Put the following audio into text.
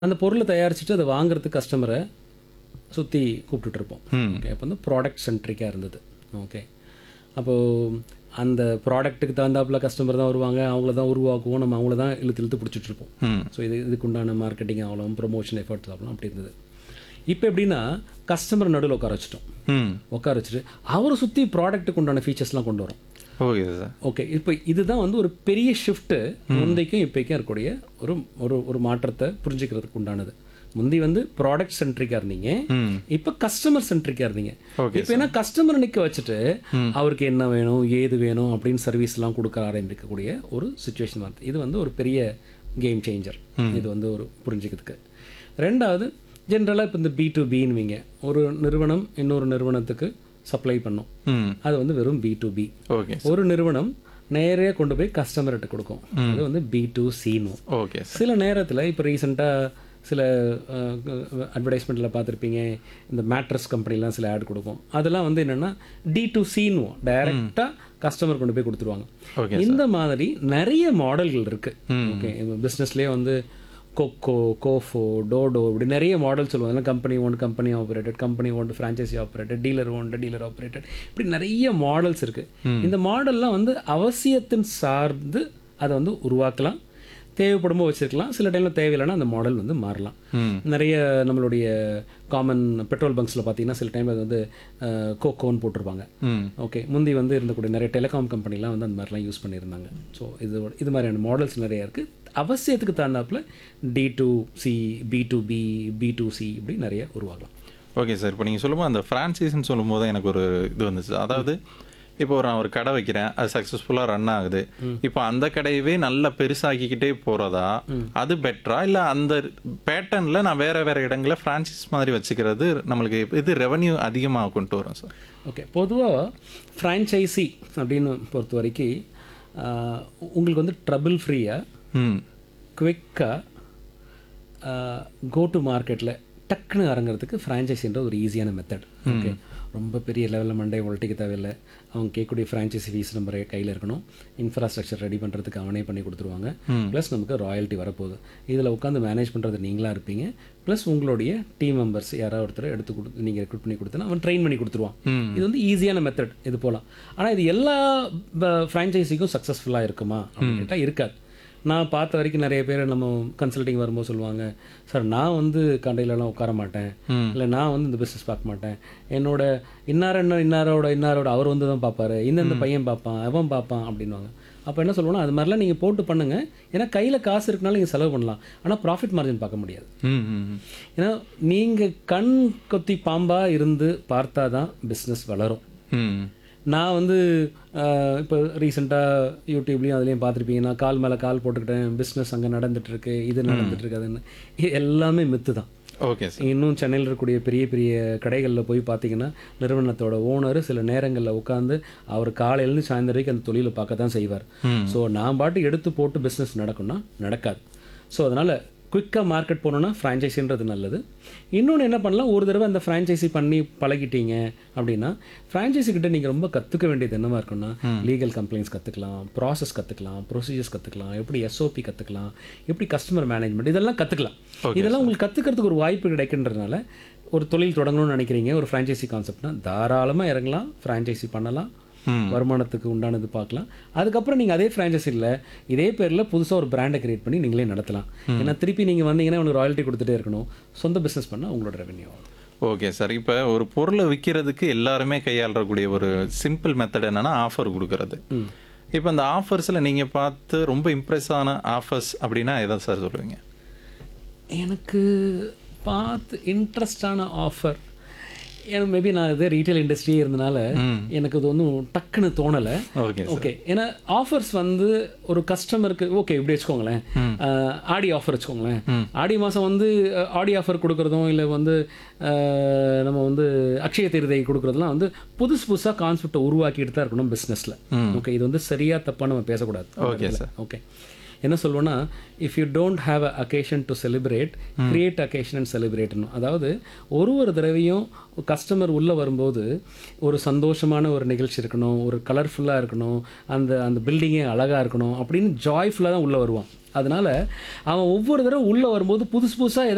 அந்த பொருளை தயாரிச்சுட்டு அதை வாங்குறதுக்கு கஸ்டமரை சுற்றி கூப்பிட்டுட்ருப்போம் ம் ஓகே அப்போ வந்து ப்ராடக்ட் சென்ட்ரிக்காக இருந்தது ஓகே அப்போது அந்த ப்ராடக்ட்டுக்கு தகுந்தாப்புல கஸ்டமர் தான் வருவாங்க அவங்கள தான் உருவாக்குவோம் நம்ம அவங்கள தான் இழுத்து இழுத்து பிடிச்சிட்ருப்போம் ம் ஸோ இது இதுக்கு உண்டான மார்க்கெட்டிங் அவ்வளோ ப்ரொமோஷன் எஃபர்ட்ஸ் அவ்வளோ அப்படி இருந்தது இப்போ எப்படின்னா கஸ்டமர் நடுவில் உட்கார வச்சுட்டோம் ம் உட்கார வச்சுட்டு அவரை சுற்றி ப்ராடக்ட்டுக்கு உண்டான ஃபீச்சர்ஸ்லாம் கொண்டு வரோம் ஓகே சார் ஓகே இப்போ இதுதான் வந்து ஒரு பெரிய ஷிஃப்ட்டு முந்தைக்கும் இப்போக்கும் இருக்கக்கூடிய ஒரு ஒரு ஒரு மாற்றத்தை புரிஞ்சுக்கிறதுக்கு உண்டானது முந்தி வந்து ப்ராடக்ட் சென்ட்ரிக்காக இருந்தீங்க ம் இப்போ கஸ்டமர் சென்ட்ரிக்காக இருந்தீங்க Okay, இப்போ என்ன கஸ்டமர் நிற்க வச்சுட்டு அவருக்கு என்ன வேணும் ஏது வேணும் அப்படின்னு சர்வீஸ்லாம் கொடுக்க ஆரம்பிக்கக்கூடிய ஒரு சுச்சுவேஷன் வருது இது வந்து ஒரு பெரிய கேம் சேஞ்சர் இது வந்து ஒரு புரிஞ்சுக்கிறதுக்கு ரெண்டாவது ஜென்ரலாக இப்போ இந்த பி டு பின்னுவீங்க ஒரு நிறுவனம் இன்னொரு நிறுவனத்துக்கு சப்ளை பண்ணும் ம் அது வந்து வெறும் பி டு பி ஓகே ஒரு நிறுவனம் நேரே கொண்டு போய் கஸ்டமர்கிட்ட கொடுக்கும் அது வந்து பி டு சின்னு ஓகே சார் சில நேரத்தில் இப்போ ரீசெண்டாக சில அட்வர்டைஸ்மெண்ட்டில் பார்த்துருப்பீங்க இந்த மேட்ரஸ் கம்பெனிலாம் சில ஆட் கொடுக்கும் அதெல்லாம் வந்து என்னென்னா டி டு சின்னுவோம் டைரெக்டாக கஸ்டமர் கொண்டு போய் கொடுத்துருவாங்க ஓகே இந்த மாதிரி நிறைய மாடல்கள் இருக்குது ஓகே பிஸ்னஸ்லேயே வந்து கொக்கோ கோஃபோ டோடோ இப்படி நிறைய மாடல் சொல்லுவாங்க company own company operated company own franchisee operated dealer own dealer operated இப்படி நிறைய மாடல்ஸ் இருக்குது இந்த மாடல்லாம் வந்து அவசியத்தின் சார்ந்து அதை வந்து உருவாக்கலாம் தேவைப்படுமோ வச்சிருக்கலாம் சில டைமில் தேவையில்லைன்னா அந்த மாடல் வந்து மாறலாம் ம் நிறைய நம்மளுடைய காமன் பெட்ரோல் பங்க்ஸில் பார்த்தீங்கன்னா சில டைம் அது வந்து அஹ், கோகோன்னு போட்டிருப்பாங்க ம் ஓகே முந்தி வந்து இருந்தக்கூடிய நிறைய டெலிகாம் கம்பெனிலாம் வந்து அந்த மாதிரிலாம் யூஸ் பண்ணியிருந்தாங்க ஸோ இது இது மாதிரியான மாடல்ஸ் நிறைய இருக்குது அவசியத்துக்கு தகுந்தாப்புல D to C B to B B to C இப்படி நிறைய உருவாகலாம் ஓகே சார் இப்போ நீங்கள் சொல்லும்போது அந்த ஃப்ரான்ச்சைஸ்னு சொல்லும்போது எனக்கு ஒரு இது வந்துச்சு அதாவது இப்போ ஒரு நான் ஒரு கடை வைக்கிறேன் அது சக்ஸஸ்ஃபுல்லாக ரன் ஆகுது இப்போ அந்த கடையவே நல்லா பெருசாக்கிக்கிட்டே போகிறதா அது பெட்டரா இல்லை அந்த பேட்டர்னில் நான் வேற வேற இடங்களில் ஃப்ரான்ச்சைஸ் மாதிரி வச்சுக்கிறது நம்மளுக்கு இது ரெவன்யூ அதிகமாக கொண்டு வரும் சார் ஓகே பொதுவாக ஃப்ரான்ச்சைசி அப்படின்னு பொறுத்த வரைக்கும் ஆஹ், உங்களுக்கு வந்து ட்ரபிள் ஃப்ரீயாக ம் குவிக்காக கோ டு மார்க்கெட்டில் டக்குன்னு இறங்குறதுக்கு ஃப்ரான்ச்சைஸின்ற ஒரு ஈஸியான மெத்தட் ஓகே ரொம்ப பெரிய லெவலில் மண்டையை உழட்டிக்க தேவையில்லை அவங்க கேட்கக்கூடிய ஃப்ரான்ச்சைசி ஃபீஸ் நம்ம கையில் இருக்கணும் இன்ஃப்ராஸ்ட்ரக்சர் ரெடி பண்ணுறதுக்கு அவனே பண்ணி கொடுத்துருவாங்க ப்ளஸ் நமக்கு ராயல்ட்டி வரப்போகுது இதில் உட்காந்து மேனேஜ் பண்ணுறது நீங்களாக இருப்பீங்க ப்ளஸ் உங்களுடைய டீம் மெம்பர்ஸ் யாராவது ஒருத்தர் எடுத்து கொடுத்து நீங்கள் ரெக்ரூட் பண்ணி கொடுத்தனா அவன் ட்ரெயின் பண்ணி கொடுத்துருவான் இது வந்து ஈஸியான மெத்தட் இது போகலாம் ஆனால் இது எல்லா ஃப்ரான்ச்சைஸிக்கும் சக்ஸஸ்ஃபுல்லாக இருக்குமா அப்படின்னு கேட்டால் இருக்காது நான் பார்த்த வரைக்கும் நிறைய பேர் நம்ம கன்சல்டிங் வரும்போது சொல்லுவாங்க சார் நான் வந்து கடையிலலாம் உட்கார மாட்டேன் இல்லை நான் வந்து இந்த பிஸ்னஸ் பார்க்க மாட்டேன் என்னோட இன்னார என்ன இன்னாரோட இன்னாரோட அவர் வந்து தான் பார்ப்பாரு இந்தந்த பையன் பார்ப்பான் அவன் பார்ப்பான் அப்படின்வாங்க அப்போ என்ன சொல்லுவோம்னா அது மாதிரிலாம் நீங்கள் போட்டு பண்ணுங்க ஏன்னா கையில் காசு இருக்குனாலும் நீங்கள் செலவு பண்ணலாம் ஆனால் ப்ராஃபிட் மார்ஜின் பார்க்க முடியாது ம் ம் ம். ஏன்னா நீங்கள் கண் கொத்தி பாம்பாக இருந்து பார்த்தா தான் பிஸ்னஸ் வளரும் ம் நான் வந்து இப்போ ரீசெண்டாக யூடியூப்லேயும் அதுலேயும் பார்த்துருப்பீங்க நான் கால் மேலே கால் போட்டுக்கிட்டேன் பிஸ்னஸ் அங்கே நடந்துட்டுருக்கு இது நடந்துட்டுருக்கு அதுன்னு இது எல்லாமே மித்து தான் ஓகே சார் இன்னும் சென்னையில் இருக்கக்கூடிய பெரிய பெரிய கடைகளில் போய் பார்த்தீங்கன்னா நிறுவனத்தோட ஓனர் சில நேரங்களில் உட்காந்து அவர் காலையிலேருந்து சாயந்தரம் வரைக்கும் அந்த தொழிலை பார்க்க தான் செய்வார் ஸோ நான் பாட்டு எடுத்து போட்டு பிஸ்னஸ் நடக்கும்னா நடக்காது ஸோ அதனால் குயிக்காக மார்க்கெட் போகணுன்னா ஃப்ரான்ச்சைஸின்றது நல்லது இன்னொன்று என்ன பண்ணலாம் ஒரு தடவை அந்த ஃப்ரான்ச்சைசி பண்ணி பழகிட்டீங்க அப்படின்னா ஃப்ரான்ச்சைசி கிட்ட நீங்கள் ரொம்ப கற்றுக்க வேண்டியது என்னவா இருக்குன்னா லீகல் கம்ப்ளைண்ட்ஸ் கற்றுக்கலாம் ப்ராசஸ் கற்றுக்கலாம் ப்ரொசீஜர்ஸ் கற்றுக்கலாம் எப்படி எஸ்ஓபி கற்றுக்கலாம் எப்படி கஸ்டமர் மேனேஜ்மெண்ட் இதெல்லாம் கற்றுக்கலாம் இதெல்லாம் உங்களுக்கு கற்றுக்கிறதுக்கு ஒரு வாய்ப்பு கிடைக்கின்றதுனால ஒரு தொழில் தொடங்கணும்னு நினைக்கிறீங்க ஒரு ஃப்ரான்ச்சைசி கான்செப்ட்னா தாராளமாக இறங்கலாம் ஃப்ரான்ச்சைசி பண்ணலாம் ம். வருமானத்துக்கு உண்டானது பார்க்கலாம் அதுக்கப்புறம் நீங்கள் அதே ஃப்ரான்ச்சைஸியில் இதே பேரில் புதுசாக ஒரு பிராண்டை கிரியேட் பண்ணி நீங்களே நடத்தலாம் ஏன்னா திருப்பி நீங்கள் வந்தீங்கன்னா உங்களுக்கு ராயல்ட்டி கொடுத்துட்டே இருக்கணும் சொந்த பிஸ்னஸ் பண்ணால் உங்களோட ரெவென்யூ ஆகும் ஓகே சார் இப்போ ஒரு பொருளை விற்கிறதுக்கு எல்லாருமே கையாளக்கூடிய ஒரு சிம்பிள் மெத்தட் என்னன்னா ஆஃபர் கொடுக்கறது இப்போ இந்த ஆஃபர்ஸில் நீங்கள் பார்த்து ரொம்ப இம்ப்ரெஸ் ஆன ஆஃபர்ஸ் அப்படின்னா எதை சார் சொல்லுவீங்க எனக்கு பார்த்து இன்ட்ரெஸ்டான ஆஃபர் ஏன்னா மேபி நான் இதே ரீட்டைல் இண்டஸ்ட்ரியே இருந்தனால எனக்கு இது ஒன்றும் டக்குன்னு தோணலை ஓகே ஓகே ஏன்னா ஆஃபர்ஸ் வந்து ஒரு கஸ்டமருக்கு ஓகே இப்படி வச்சுக்கோங்களேன் அஹ், ஆடி ஆஃபர் வச்சுக்கோங்களேன் ஆடி மாதம் வந்து அஹ், ஆடி ஆஃபர் கொடுக்குறதும் இல்லை வந்து அஹ், நம்ம வந்து அக்ஷய திருதை கொடுக்குறதுலாம் வந்து புதுசு புதுசாக கான்செப்டை உருவாக்கிட்டு தான் இருக்கணும் பிஸ்னஸில் ஓகே இது வந்து சரியா தப்பாக நம்ம பேசக்கூடாது ஓகே சார் ஓகே என்ன சொல்லுவேன்னா if you don't have a occasion to celebrate create occasion and செலிப்ரேட்னு அதாவது ஒரு ஒரு தடவையும் கஸ்டமர் உள்ளே வரும்போது ஒரு சந்தோஷமான ஒரு நிகழ்ச்சி இருக்கணும் ஒரு கலர்ஃபுல்லாக இருக்கணும் அந்த அந்த பில்டிங்கே அழகாக இருக்கணும் அப்படின்னு ஜாய்ஃபுல்லாக தான் உள்ளே வருவான் அதனால அவன் ஒவ்வொரு தடவை உள்ளே வரும்போது புதுசு புதுசாக